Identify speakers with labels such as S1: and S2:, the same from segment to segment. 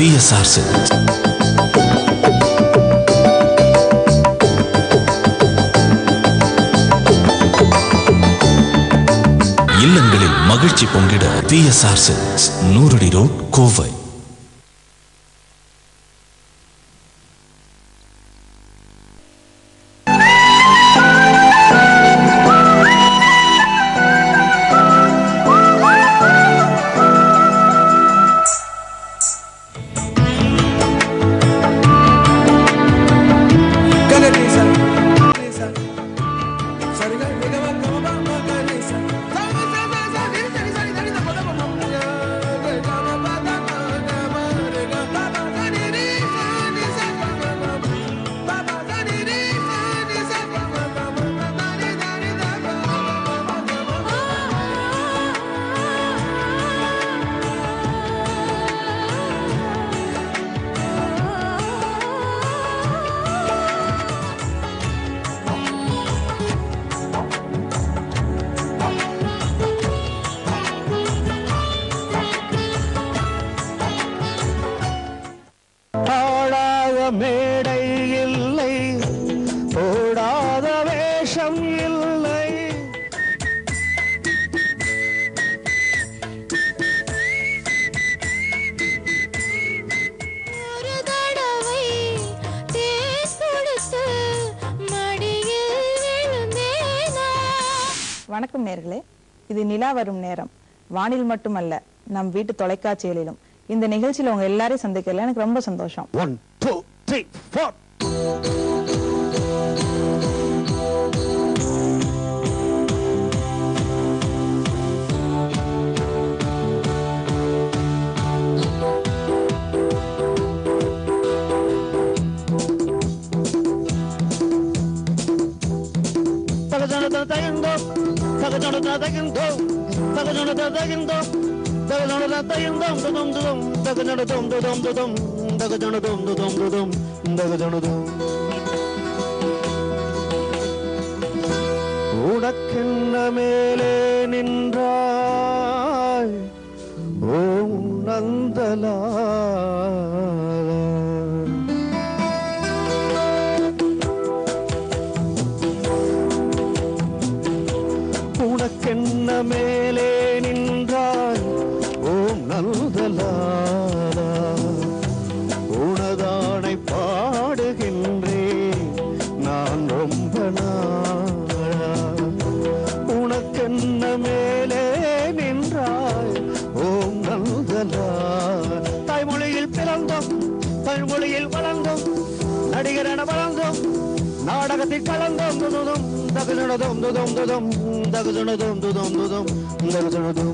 S1: PSR silks இல்லங்களில் மகிழ்ச்சி பொங்கிட பிஎஸ்ஆர் சில்க்ஸ் நூறடி ரோட் கோவை
S2: ஆடாத மேடை இல்லை போடாத வேஷம் இல்லை
S3: ஒரு தடவை தேன் கொடுத்து மடியில் விழுந்தேனா
S4: வணக்கம் நேர்களே இது நிலா வரும் நேரம் வானில் மட்டுமல்ல நம் வீட்டு தொலைக்காட்சிகளிலும் இந்த நிகழ்ச்சியில உங்க எல்லாரையும் சந்திக்கல எனக்கு ரொம்ப சந்தோஷம்
S2: ஒன் டூ த்ரீ ஃபோர் தகஜனத தயந்தோ தகஜனத தயந்தோ தகஜனத தயந்தோ தகஜனத தயந்தோ துதும் துதும் தகஜனதும் துதும் துதும் தகஜனதும் துதும் துதும் தகஜனதும் உனக்கென்ன மேலே நின்றாய் ஓம் நந்தலா உனக்கென்ன மேலே நின்றாய் ஓம் நல்தலாலா உனதானை பாடுகின்றேன் நான் ரொம்ப நாளா உனக்கென்ன மேலே நின்றாய் ஓம் நல்தலா தாய்மொழியில் பிறந்தோம் தமிழ்மொழியில் வளர்ந்தோம் நடிகர் என வளர்ந்தோம் நாடகத்தில் கலந்தோம் துதுதும் தகுதுனதும் துதும் துதும் தகுதுனதும் துதும் துதும் தகுதுனதும்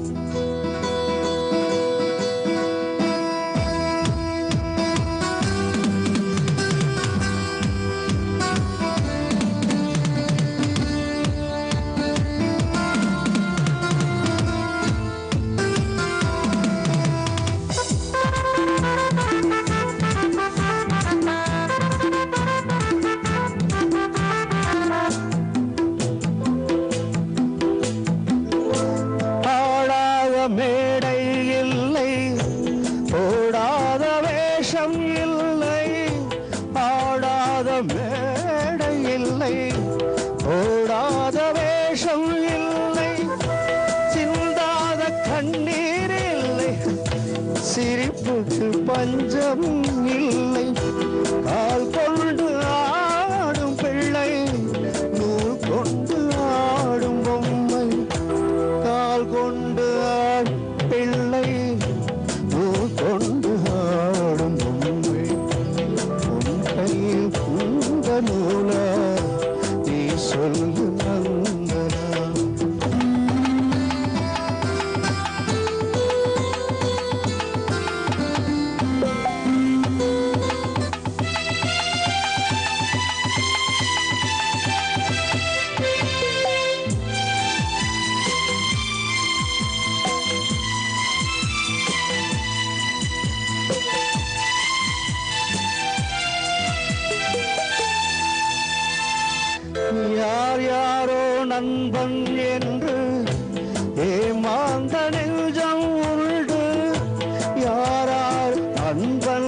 S2: ஆடாத மேடை இல்லை போடாத வேஷம் இல்லை ஆடாத மேடை இல்லை போடாத வேஷம் இல்லை சிந்தாத கண்ணீர் இல்லை சிரிப்புக்கு பஞ்சம் இல்லை கால் கொண்டு ஆடும் பிள்ளை நூல் கொண்டு ஆடும் பொம்மை கால் கொண்டு ஆடும் பிள்ளை நூல் கொண்டு ஆடும் பொம்மை உன் கையில் பூந்த நூலா நீ சொல்லு நந்தனா யார் யாரோ நண்பன் என்று ஏமாந்த நெஞ்சம் உருடு யாரார் அன்பன்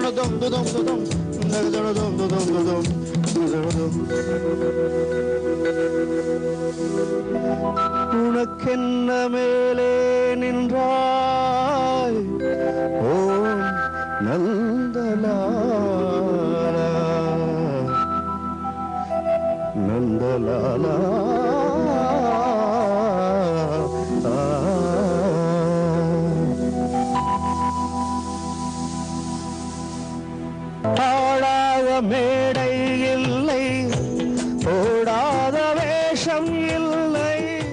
S2: தகதனதம் ததம் ததம் தகதனதம் ததம் ததம் தகதனதம் உனக்கென்ன மேலே நின்றாய் ஓ நந்தலாலா நந்தலாலா ஆடாத மேடை இல்லை போடாத வேஷம் இல்லை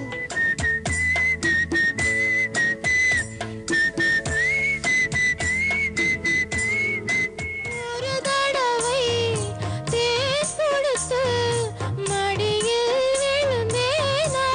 S3: ஒரு தடவை தேன் கொடுத்து மடியில் விழுந்தேனா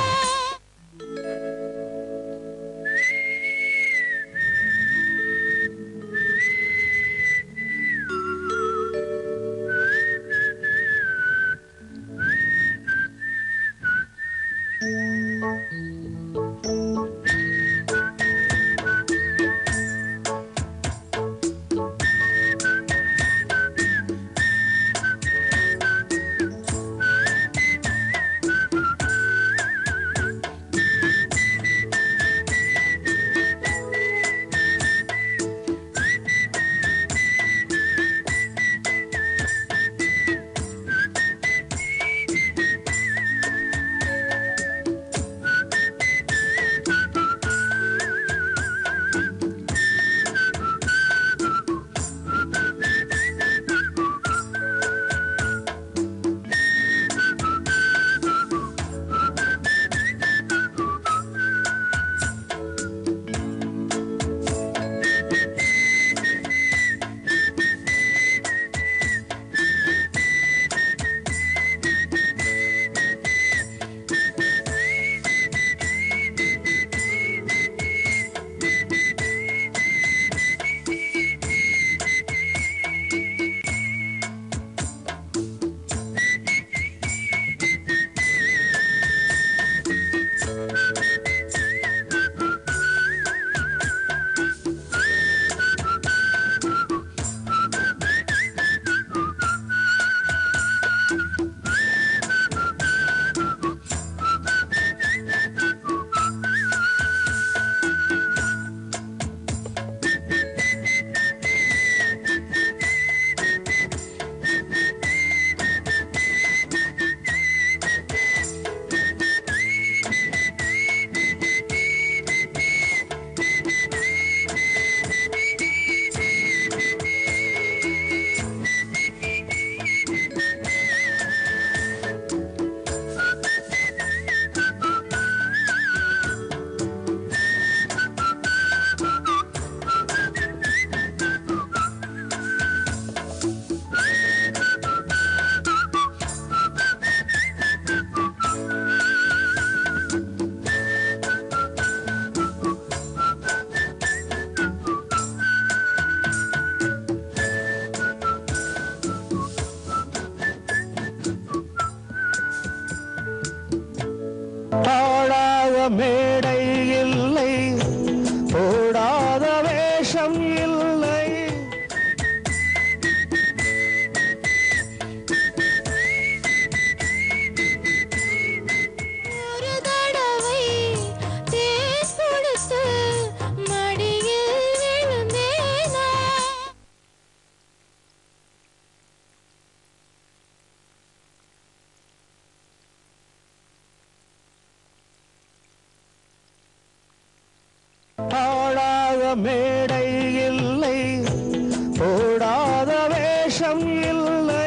S2: ஆடாத மேடை இல்லை போடாத வேஷம் இல்லை
S3: ஒரு தடவை தேன் கொடுத்து மடியில் விழுந்தேனா
S2: ஆடாத மேடை இல்லை போடாத வேஷம் இல்லை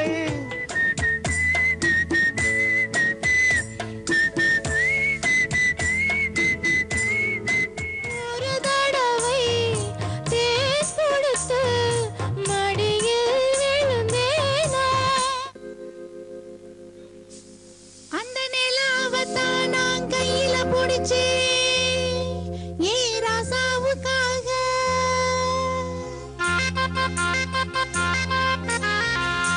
S3: ஒரு தடவை தேன் கொடுத்து மடியில் விழுந்தேனா அந்த நிலாவத்தான் நான் கையில புடிச்சே ஏ ராசாவுக்காக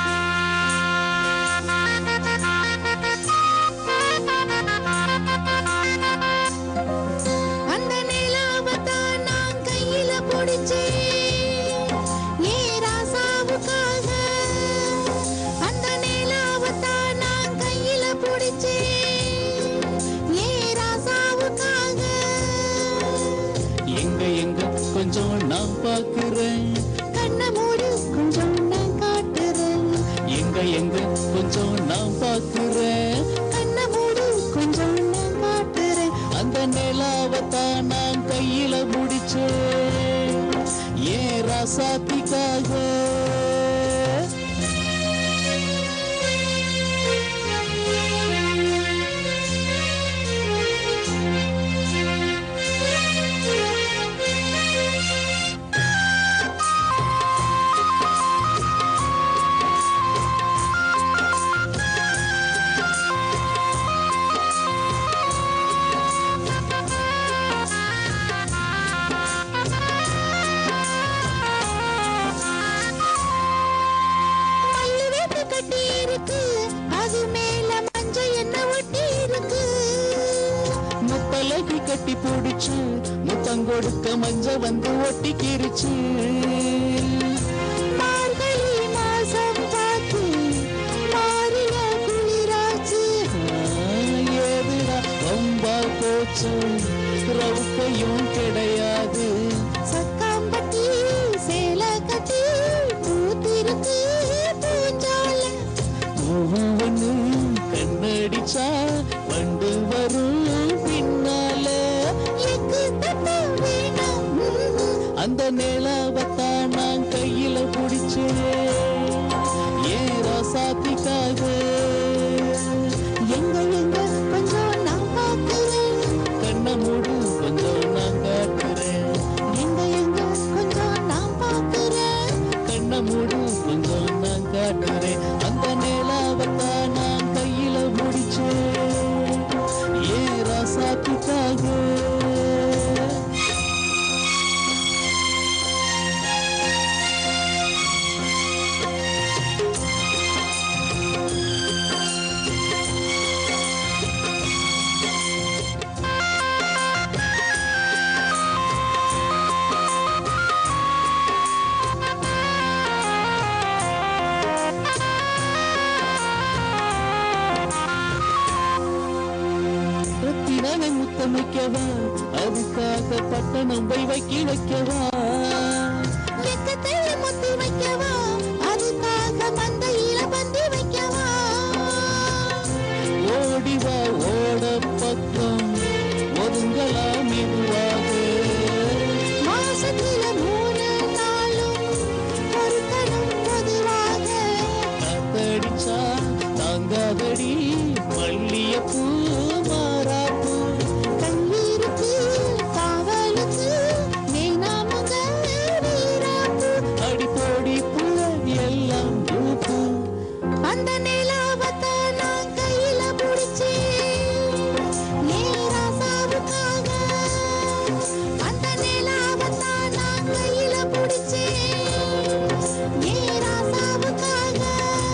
S5: கொஞ்சம் நான் பார்க்கிறேன்
S3: கண்ணை மூடு கொஞ்சம் நான் காட்டுறேன்
S5: அந்த நிலாவத்தான் நான் கையில முடிச்சேன் ஏன் ராசாத்திக்காக
S3: மல்லு வேட்டு கட்டி இருக்கு அது மேல மஞ்சள் என்ன ஒட்டி இருக்கு
S5: முத்தலகி கட்டி பிடிச்சு முத்தம் கொடுக்க மஞ்ச வந்து ஒட்டிக்கிருச்சு
S3: மார்கழி மாசம் பார்த்து மாறிய குளிராச்சு
S5: ஏதுடா ரொம்ப போச்சு ரவுக்கையும் கிடையாது
S3: சக்காம்பட்டி சேலை கட்டி பூத்திருக்கு பூஞ்சால
S5: ஒவ்வொன்னு கண்ணடிச்சா வண்டு வரும் பின்னால
S3: எக்கு தப்ப வேணாம்
S5: அந்த நிலாவத்தான் நான் கையில பிடிச்சேன் ஏன் ராசாத்திக்காக
S3: எங்க எங்க கொஞ்சம் நான் பார்க்கிறேன்
S5: கண்ணை மூடு கொஞ்சம் நான் காட்டுறேன்
S3: எங்க எங்க கொஞ்சம் நான் பார்க்கிறேன்
S5: கண்ணை மூடு கொஞ்சம் நான் காட்டுறேன் அந்த நிலாவத்தான் நான் கையில முடிச்சேன் ஏன் ராசாத்திக்காக ரத்தினனை முத்தமிக்கவா அதுக்காக பட்டணம் போய் வைக்கி வைக்கவா
S3: வெக்கத்தைய முத்தி வைக்கவா அதுக்காக மந்தையில பந்தி வைக்கவா
S5: ஓடிவா ஓட பக்கம் ஒதுங்களா மெதுவாக
S3: மாசத்துல மூணு நாளும் பொறுக்கணும் பொதுவாக
S5: காத்தடிச்சா தாங்காதடி மல்லியப்பூ மாறாப்பூ
S3: கண்ணீருக்கு காவலுக்கு மேனாமுக வீராப்பு
S5: அடிப்போடி புள்ள எல்லாம் பூப்பு
S3: அந்த நிலாவத்தை நான் கையில பிடிச்சேன் நேராசாவுக்காக அந்த நிலாவத்தை நான் கையில பிடிச்சேன் நேராசாவுக்காக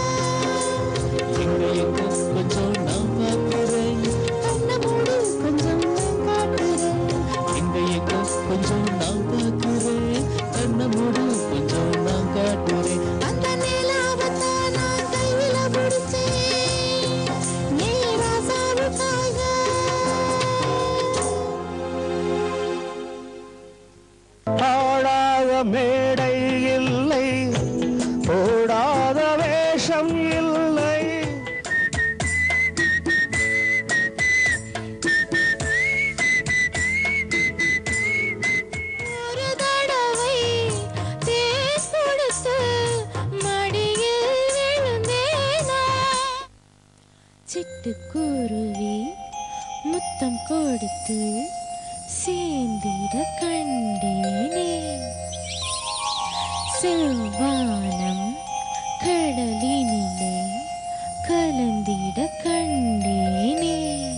S5: எங்க எங்க கொஞ்சம் நான் பார்க்கிறேன்
S3: கண்ணை மூடு கொஞ்சம் நான் காட்டுறேன்
S5: எங்க எங்க கொஞ்சம் நான் பார்க்கிறேன் கண்ணை மூடு கொஞ்சம் நான் காட்டுறேன்
S3: அந்த நிலாவத்தை நான் கையில பிடிச்சேன் நேராசாவுக்காக
S2: ஆடாத மேடை இல்லை போடாத வேஷம் இல்லை
S3: ஒரு தடவை தேன் கொடுத்து மடியில் விழுந்தேனா சிட்டுக்குருவி முத்தம் கொடுத்து சேர்ந்திட கண்டேனே செவ்வானம் கடலினிலே கலந்திட கண்டேனே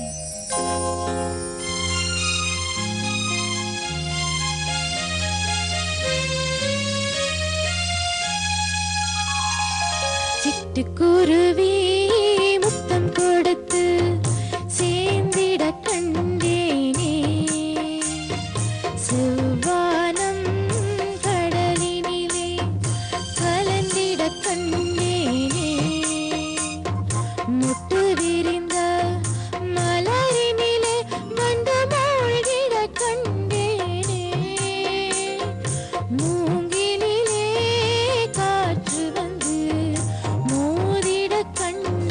S3: சிட்டுக்குருவி முத்தம் கொடுத்து சேர்ந்திட கண்டேனே செவ்வானம் கடலினிலே கலந்திட கண்டேனே முட்டு விரிந்த மலரினிலே வண்டு மூழ்கிட கண்டேனே மூங்கிலே காற்று வந்து மோதிட கண்டேனே